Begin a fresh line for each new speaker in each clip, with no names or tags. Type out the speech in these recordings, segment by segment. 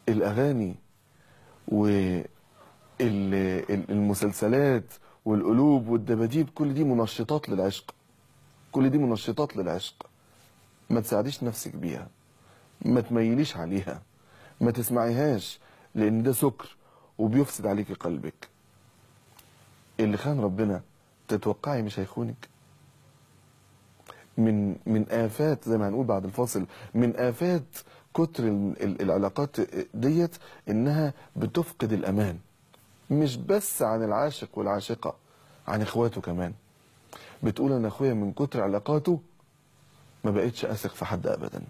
الاغاني والمسلسلات والقلوب والدباديب كل دي منشطات للعشق كل دي منشطات للعشق ما تساعديش نفسك بيها ما تميليش عليها ما تسمعيهاش لان ده سكر وبيفسد عليكي قلبك اللي خان ربنا تتوقعي مش هيخونك من من آفات زي ما هنقول بعد الفاصل من آفات كتر ال- ال- العلاقات ديت إنها بتفقد الأمان مش بس عن العاشق والعاشقة عن إخواته كمان بتقول أنا أخويا من كتر علاقاته ما بقتش أثق في حد أبدا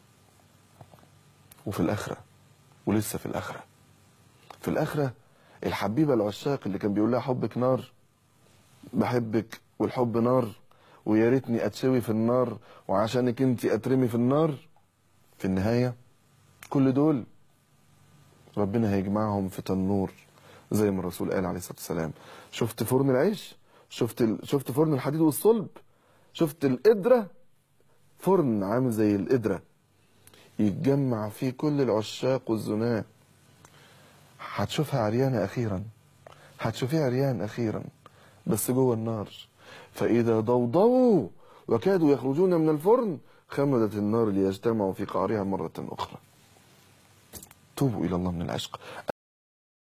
وفي الآخرة ولسه في الآخرة في الآخرة الحبيبة العشاق اللي كان بيقول لها حبك نار بحبك والحب نار ويا ريتني اتشوي في النار وعشانك انت اترمي في النار في النهايه كل دول ربنا هيجمعهم في تنور زي ما الرسول قال عليه الصلاه والسلام شفت فرن العيش شفت ال... شفت فرن الحديد والصلب شفت القدره فرن عامل زي القدره يتجمع فيه كل العشاق والزناه هتشوفها عريانه اخيرا هتشوفيها عريان اخيرا بس جوه النار فإذا ضوضوا وكادوا يخرجون من الفرن خمدت النار ليجتمعوا في قعرها مرة أخرى توبوا إلى الله من العشق